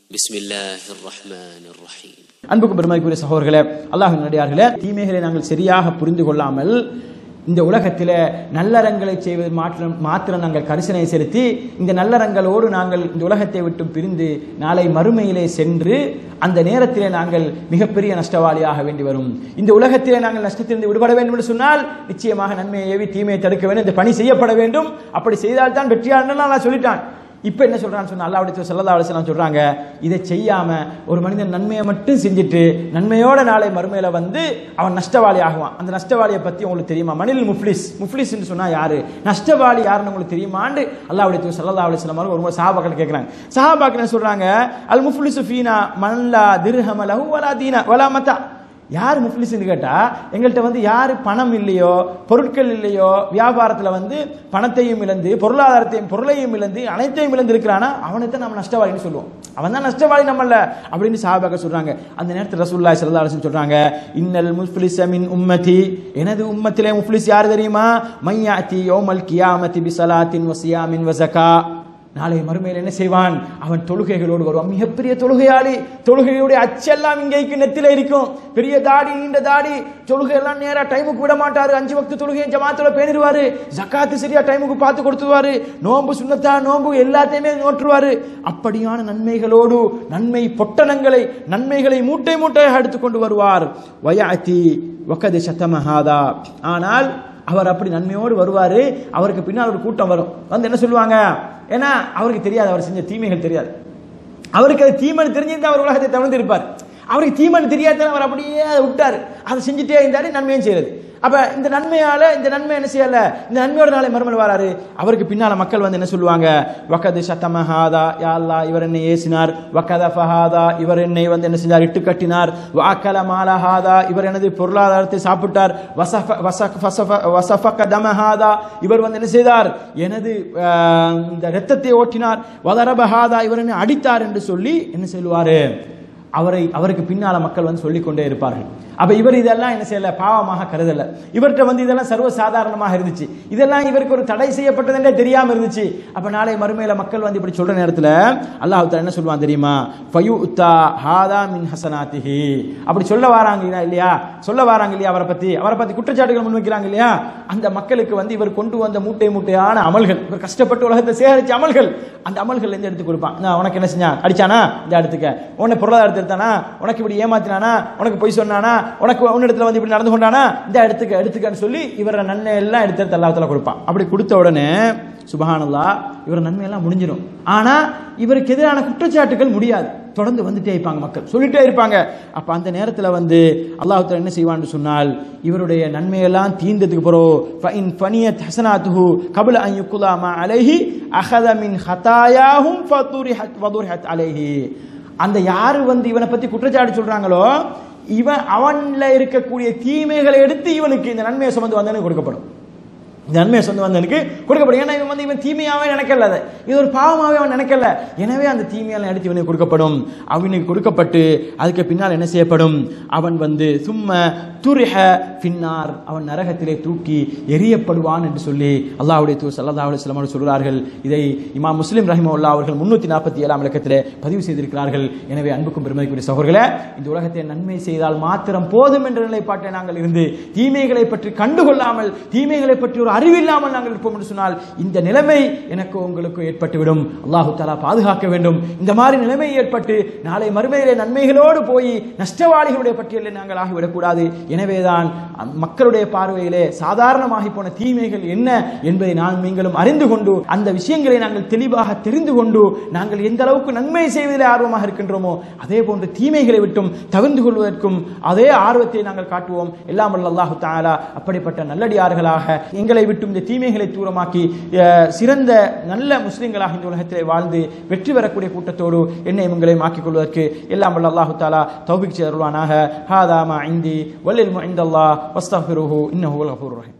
بسم الله الرحمن الرحيم அன்புக்கு பெருமைக்குரிய சகோதரர்களே அல்லாஹின் நடிகார்களே தீமைகளை நாங்கள் சரியாக புரிந்து கொள்ளாமல் இந்த உலகத்திலே நல்லறங்களை செய்வது மாத்திரம் மாத்திரம் நாங்கள் கரிசனை செலுத்தி இந்த நல்லறங்களோடு நாங்கள் இந்த உலகத்தை விட்டு பிரிந்து நாளை மறுமையிலே சென்று அந்த நேரத்திலே நாங்கள் மிகப்பெரிய நஷ்டவாளியாக வேண்டி வரும் இந்த உலகத்திலே நாங்கள் நஷ்டத்திலிருந்து விடுபட வேண்டும் என்று சொன்னால் நிச்சயமாக நன்மையை ஏவி தீமையை தடுக்க வேண்டும் இந்த பணி செய்யப்பட வேண்டும் அப்படி செய்தால்தான் வெற்றியாளர்கள் நான் சொல்லிட்டான் இப்போ என்ன சொல்றான்னு சொன்னா அல்லாஹ்வுடைய சல்லல்லாஹு அலைஹி வஸல்லம் சொல்றாங்க இதை செய்யாம ஒரு மனிதன் நன்மையை மட்டும் செஞ்சுட்டு நன்மையோட நாளை மறுமையில வந்து அவன் நஷ்டவாளி ஆகுவான் அந்த நஷ்டவாளியை பத்தி உங்களுக்கு தெரியுமா மனில் முஃப்லிஸ் முஃப்லிஸ் சொன்னா யாரு நஷ்டவாளி யாருன்னு உங்களுக்கு தெரியுமான்னு அல்லாஹ்வுடைய சல்லல்லாஹு அலைஹி வஸல்லம் அவர்கள் ஒரு முறை சஹாபாக்கள் கேட்கறாங்க சஹாபாக்கள் என்ன சொல்றாங்க அல் முஃப்லிசு ஃபீனா மல்லா திர்ஹம லஹு வலா தீன வலா மத்தா யார் முஃப்லிஸ்னு கேட்டா எங்கள்கிட்ட வந்து யார் பணம் இல்லையோ பொருட்கள் இல்லையோ வியாபாரத்தில் வந்து பணத்தையும் இழந்து பொருளாதாரத்தையும் பொருளையும் இழந்து அனைத்தையும் இழந்து இருக்கிறானா அவனை தான் நம்ம நஷ்டவாளின்னு சொல்லுவோம் அவன் தான் நஷ்டவாளி நம்மள அப்படின்னு சாபாக்க சொல்றாங்க அந்த நேரத்தில் ரசூல்லா சல்லா அலிஸ்லம் சொல்றாங்க இன்னல் முஃப்லிஸ மின் உம்மதி எனது உம்மத்திலே முஃப்லிஸ் யார் தெரியுமா மையாத்தி யோமல் கியாமதி பிசலாத்தின் வசியாமின் வசகா நாளை மறுமையில் என்ன செய்வான் அவன் தொழுகைகளோடு வருவான் மிகப்பெரிய தொழுகையாளி தொழுகையுடைய அச்செல்லாம் இங்கேக்கு நெத்தில இருக்கும் பெரிய தாடி நீண்ட தாடி தொழுகை எல்லாம் நேரா டைமுக்கு விட மாட்டாரு அஞ்சு வக்து தொழுகையை ஜமாத்துல பேணிடுவாரு ஜக்காத்து சரியா டைமுக்கு பார்த்து கொடுத்துருவாரு நோன்பு சுண்ணத்தா நோன்பு எல்லாத்தையுமே நோற்றுவாரு அப்படியான நன்மைகளோடு நன்மை பொட்டணங்களை நன்மைகளை மூட்டை மூட்டையாக எடுத்துக்கொண்டு வருவார் வயாத்தி வக்கது சத்தமஹாதா ஆனால் அவர் அப்படி நன்மையோடு வருவாரு அவருக்கு பின்னால் ஒரு கூட்டம் வரும் வந்து என்ன சொல்லுவாங்க ஏன்னா அவருக்கு தெரியாது அவர் செஞ்ச தீமைகள் தெரியாது அவருக்கு அது தீமைன்னு தெரிஞ்சிருந்தா அவர் உலகத்தை தவிர்த்து இருப்பார் அவருக்கு தீமைன்னு தெரியாத அவர் அப்படியே அதை விட்டார் அதை செஞ்சுட்டே இருந்தாரு நன்மையும் செய்யறது அப்ப இந்த நன்மையால இந்த நன்மை என்ன செய்யல இந்த நன்மையோட நாளை மறுமல் வராரு அவருக்கு பின்னால மக்கள் வந்து என்ன சொல்லுவாங்க வக்கது சத்தமஹாதா யா அல்லாஹ் இவர் என்னை ஏசினார் வக்கத ஃபஹாதா இவர் என்னை வந்து என்ன செஞ்சார் இட்டு கட்டினார் வாக்கல மாலஹாதா இவர் எனது பொருளாதாரத்தை சாப்பிட்டார் வசஃப வசஃப் வசஃப வசஃபக தமஹாதா இவர் வந்து என்ன செய்தார் எனது ஆஹ், இந்த ரத்தத்தை ஓட்டினார் வதரபஹாதா இவர் என்னை அடித்தார் என்று சொல்லி என்ன சொல்லுவாரு அவரை அவருக்கு பின்னால மக்கள் வந்து சொல்லிக் கொண்டே இருப்பார்கள் அப்ப இவர் இதெல்லாம் என்ன செய்யல பாவமாக கருதல இவர்கிட்ட வந்து இதெல்லாம் சர்வ சாதாரணமாக இருந்துச்சு இதெல்லாம் இவருக்கு ஒரு தடை செய்யப்பட்டதுன்றே தெரியாம இருந்துச்சு அப்ப நாளை மறுமையில மக்கள் வந்து இப்படி சொல்ற நேரத்துல அல்லாஹ் தஆலா என்ன சொல்லுவான் தெரியுமா ஃபயுத்தா ஹாதா மின் ஹசனாத்திஹி அப்படி சொல்ல வராங்க இல்லையா சொல்ல வராங்க இல்லையா அவரை பத்தி அவரை பத்தி குற்றச்சாட்டுகள் முன்வைக்கிறாங்க இல்லையா அந்த மக்களுக்கு வந்து இவர் கொண்டு வந்த மூட்டை மூட்டையான அமல்கள் இவர் கஷ்டப்பட்டு உலகத்தை சேகரிச்ச அமல்கள் அந்த அமல்கள் இருந்து எடுத்து கொடுப்பான் நான் உனக்கு என்ன செஞ்சான் அடிச்சானா இந்த எடுத்துக்க உன்னை பொருளாதாரத்தை எடுத்தானா உனக்கு இப்படி ஏமாத்தினானா உனக்கு பொய் சொன்னானா உனக்கு உன்னிடத்துல வந்து இப்படி நடந்து கொண்டானா இந்த எடுத்துக்க எடுத்துக்கன்னு சொல்லி இவர நன்மை எல்லாம் எடுத்து எடுத்து அல்லாஹ்தால கொடுப்பான் அப்படி கொடுத்த உடனே சுபஹானல்லா இவர் நன்மையெல்லாம் முடிஞ்சிடும் ஆனா இவருக்கு எதிரான குற்றச்சாட்டுகள் முடியாது தொடர்ந்து வந்துட்டே இருப்பாங்க மக்கள் சொல்லிட்டே இருப்பாங்க அப்ப அந்த நேரத்துல வந்து அல்லாஹ் தஆலா என்ன செய்வான்னு சொன்னால் இவருடைய நன்மையெல்லாம் தீர்ந்ததுக்கு பிறகு ஃபஇன் ஃபனியத் ஹஸனாத்துஹு கபல அன் யுக்லா மா அலைஹி அஹத மின் ஹதாயாஹும் ஃபதுரிஹத் வதுரிஹத் அலைஹி அந்த யாரு வந்து இவனை பத்தி குற்றச்சாட்டு சொல்றாங்களோ இவன் அவன்ல இருக்கக்கூடிய தீமைகளை எடுத்து இவனுக்கு இந்த நன்மையை சுமந்து வந்தவனுக்கு கொடுக்கப்படும் இந்த நன்மையை சொந்த வந்தனுக்கு கொடுக்கப்படும் ஏன்னா இவன் வந்து இவன் தீமையாவே நினைக்கல அதை இது ஒரு பாவமாவே அவன் நினைக்கல எனவே அந்த தீமையால் எடுத்து இவனுக்கு கொடுக்கப்படும் அவனுக்கு கொடுக்கப்பட்டு அதுக்கு பின்னால் என்ன செய்யப்படும் அவன் வந்து சும்ம துரிஹ பின்னார் அவன் நரகத்திலே தூக்கி எரியப்படுவான் என்று சொல்லி அல்லாஹ்வுடைய தூர் சல்லல்லாஹு அலைஹி வஸல்லம் அவர்கள் சொல்கிறார்கள் இதை இமாம் முஸ்லிம் ரஹிமவுல்லா அவர்கள் முன்னூத்தி நாற்பத்தி ஏழாம் இலக்கத்திலே பதிவு செய்திருக்கிறார்கள் எனவே அன்புக்கும் பெருமைக்குரிய சகோதரர்களே இந்த உலகத்தை நன்மை செய்தால் மாத்திரம் போதும் என்ற நிலைப்பாட்டை நாங்கள் இருந்து தீமைகளை பற்றி கண்டுகொள்ளாமல் தீமைகளை பற்றி ஒரு அறிவில்லாமல் நாங்கள் இருப்போம் என்று சொன்னால் இந்த நிலைமை எனக்கு உங்களுக்கு ஏற்பட்டுவிடும் அல்லாஹு தாலா பாதுகாக்க வேண்டும் இந்த மாதிரி நிலைமை ஏற்பட்டு நாளை மறுமையிலே நன்மைகளோடு போய் நஷ்டவாளிகளுடைய பட்டியலில் நாங்கள் ஆகிவிடக்கூடாது எனவேதான் அந்த மக்களுடைய பார்வையிலே சாதாரணமாகி போன தீமைகள் என்ன என்பதை நான் நீங்களும் அறிந்து கொண்டு அந்த விஷயங்களை நாங்கள் தெளிவாக தெரிந்து கொண்டு நாங்கள் எந்த அளவுக்கு நன்மை செய்வதில் ஆர்வமாக இருக்கின்றோமோ அதே போன்று தீமைகளை விட்டும் தவிர்ந்து கொள்வதற்கும் அதே ஆர்வத்தை நாங்கள் காட்டுவோம் எல்லாம் வல்ல அல்லாஹு தாலா அப்படிப்பட்ட நல்லடியார்களாக எங்களை விட்டும் இந்த தீமைகளை தூரமாக்கி அஹ், சிறந்த நல்ல முஸ்லிம்களாக இந்த உலகத்திலே வாழ்ந்து வெற்றி பெறக்கூடிய கூட்டத்தோடு என்னை உங்களையும் ஆக்கிக் கொள்வதற்கு எல்லாம் வல்ல அல்லாஹு தாலா தௌபிக் செய்தருவானாக ஹாதா மா இந்தி வல்லில் இந்தல்லா வஸ்தஃபிருஹு இன்னஹு வல் கஃபூர் ரஹீம்